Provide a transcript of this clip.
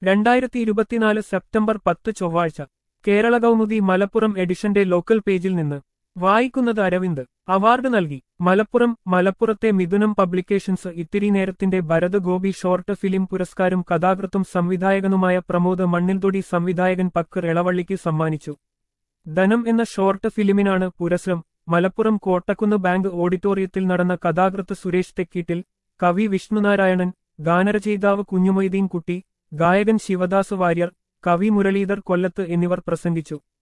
രണ്ടായിരത്തി ഇരുപത്തിനാല് സെപ്റ്റംബർ പത്ത് ചൊവ്വാഴ്ച കേരള കൗമുദി മലപ്പുറം എഡിഷന്റെ ലോക്കൽ പേജിൽ നിന്ന് വായിക്കുന്നത് അരവിന്ദ് അവാർഡ് നൽകി മലപ്പുറം മലപ്പുറത്തെ മിഥുനം പബ്ലിക്കേഷൻസ് ഇത്തിരി നേരത്തിന്റെ ഭരത് ഗോപി ഷോർട്ട് ഫിലിം പുരസ്കാരം കഥാകൃത്തും സംവിധായകനുമായ പ്രമോദ് മണ്ണിൽതൊടി സംവിധായകൻ പക്കർ എളവള്ളിക്ക് സമ്മാനിച്ചു ധനം എന്ന ഷോർട്ട് ഫിലിമിനാണ് പുരസ്കാരം മലപ്പുറം കോട്ടക്കുന്ന് ബാങ്ക് ഓഡിറ്റോറിയത്തിൽ നടന്ന കഥാകൃത്ത് സുരേഷ് തെക്കീട്ടിൽ കവി വിഷ്ണുനാരായണൻ ഗാനരചയിതാവ് കുഞ്ഞുമൊയ്തീൻ കുട്ടി ഗായകൻ ശിവദാസ് വാര്യർ കവി മുരളീധർ കൊല്ലത്ത് എന്നിവർ പ്രസംഗിച്ചു